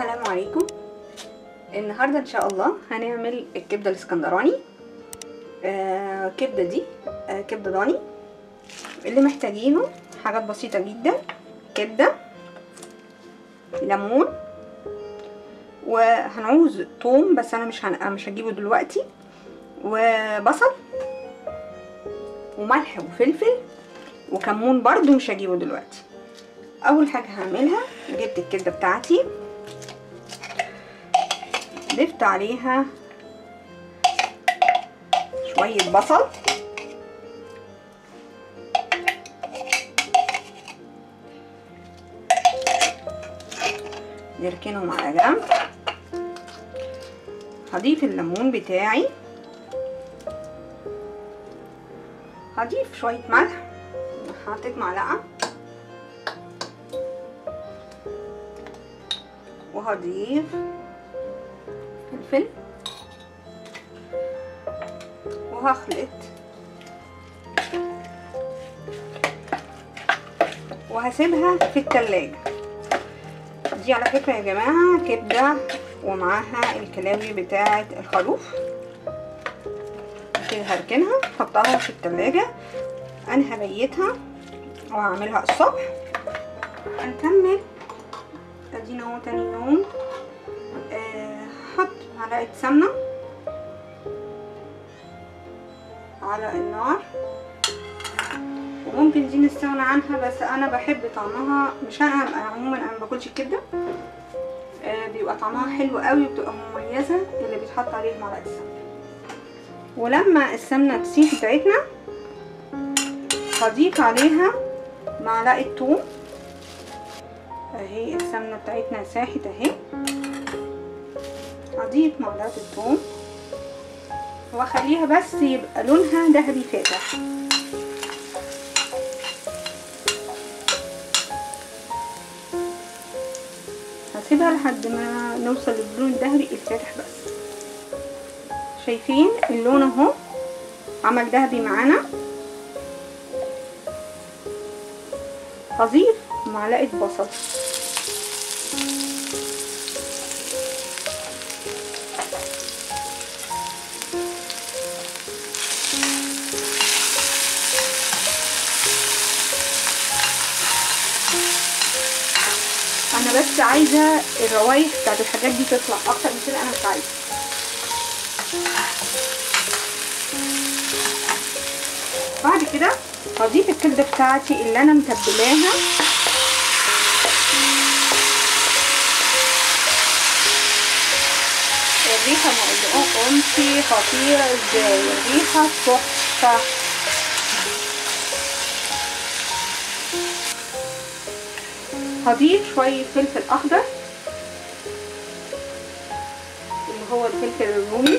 السلام عليكم النهارده ان شاء الله هنعمل الكبده الاسكندراني آه كبده دي آه كبده ضاني اللي محتاجينه حاجات بسيطه جدا كبده ليمون وهنعوز توم بس انا مش هن... مش هجيبه دلوقتي وبصل وملح وفلفل وكمون برضو مش هجيبه دلوقتي اول حاجه هعملها جبت الكبده بتاعتي ضفت عليها شويه بصل نركنهم على جنب هضيف الليمون بتاعي هضيف شويه ملح حطيت معلقه وهضيف فلفل وهخلط وهسيبها في التلاجة دي على فكرة يا جماعة كبدة ومعاها الكلاوي بتاعة الخروف كده هركنها احطها في التلاجة انا هبيتها وهعملها الصبح هنكمل ادينا اهو تاني يوم هحط آه معلقه سمنه على النار وممكن دي نستغنى عنها بس انا بحب طعمها مش انا عموما انا ما باكلش الكبده آه بيبقى طعمها حلو قوي وبتبقى مميزه اللي بيتحط عليه معلقه السمنه ولما السمنه تسيح بتاعتنا هضيف عليها معلقه توم اهي السمنه بتاعتنا ساحت اهي هضيف معلقه الثوم واخليها بس يبقى لونها ذهبي فاتح هسيبها لحد ما نوصل للون الذهبي الفاتح بس شايفين اللون اهو عمل ذهبي معانا هضيف معلقه بصل انا بس عايزه الروايح بتاعت الحاجات دي تطلع اكتر من كده انا مش عايزه بعد كده هضيف الكبده بتاعتي اللي انا متبلاها الريحه ما قمتي خطيره ازاي الريحه تحفه هضيف شويه فلفل اخضر اللي هو الفلفل الرومي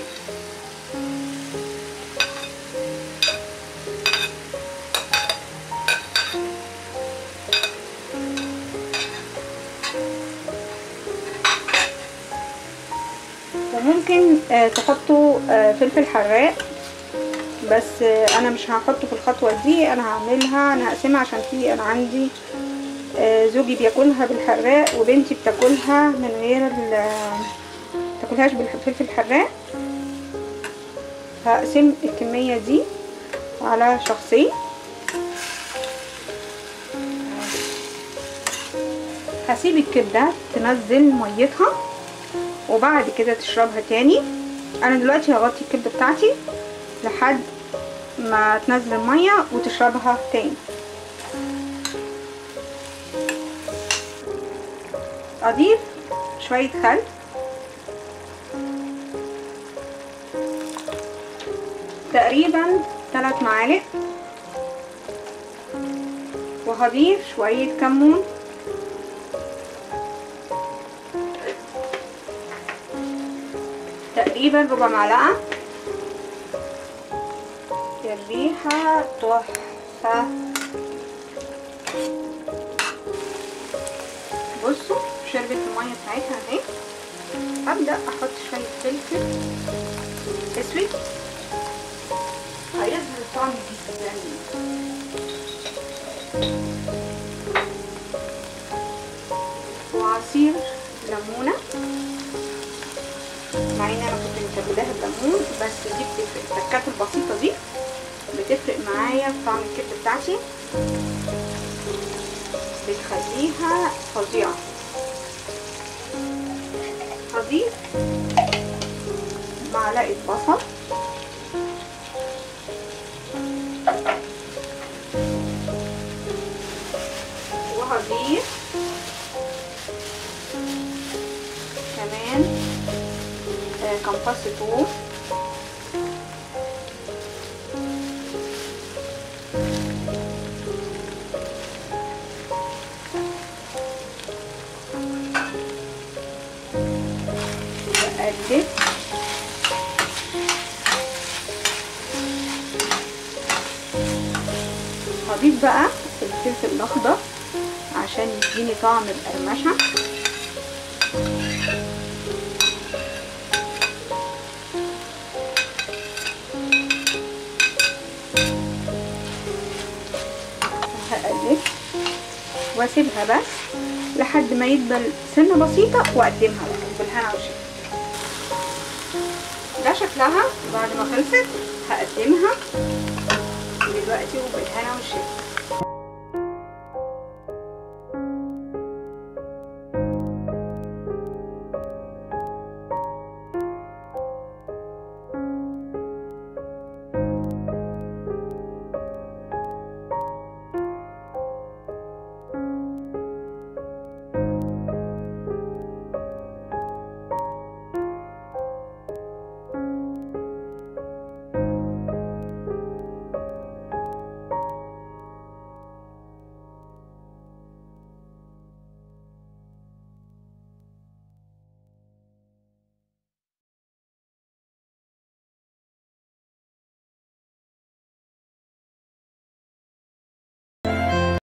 وممكن آه تحطوا آه فلفل حراق بس آه انا مش هحطه في الخطوه دي انا هعملها انا هقسمها عشان في انا عندي زوجي بياكلها بالحراق وبنتي بتاكلها من غير تاكلهاش بالفلفل الحراق هقسم الكميه دي على شخصين هسيب الكبده تنزل ميتها وبعد كده تشربها تاني انا دلوقتي هغطي الكبده بتاعتي لحد ما تنزل الميه وتشربها تاني اضيف شويه خل تقريبا 3 معالق وهضيف شويه كمون تقريبا ربع معلقة الريحة تحفة بصوا شربت المية بتاعتها اهي هبدأ احط شوية فلفل اسود هيظهر الطعم جدا وعصير ليمونه مع ان انا كنت مكبداها بليمون بس دي بتفرق التكات البسيطه دي بتفرق معايا في طعم الكبده بتاعتي بتخليها فظيعه هضيف معلقه بصل وهضيف كمان آه كمفص توم واقلب هضيف بقى الفلفل الاخضر عشان يديني طعم القرمشه هقلب واسيبها بس لحد ما يدبل سنه بسيطه واقدمها بقى بالهنا والشفا ده شكلها بعد ما خلصت هقدمها دلوقتي وبالهنا والشفا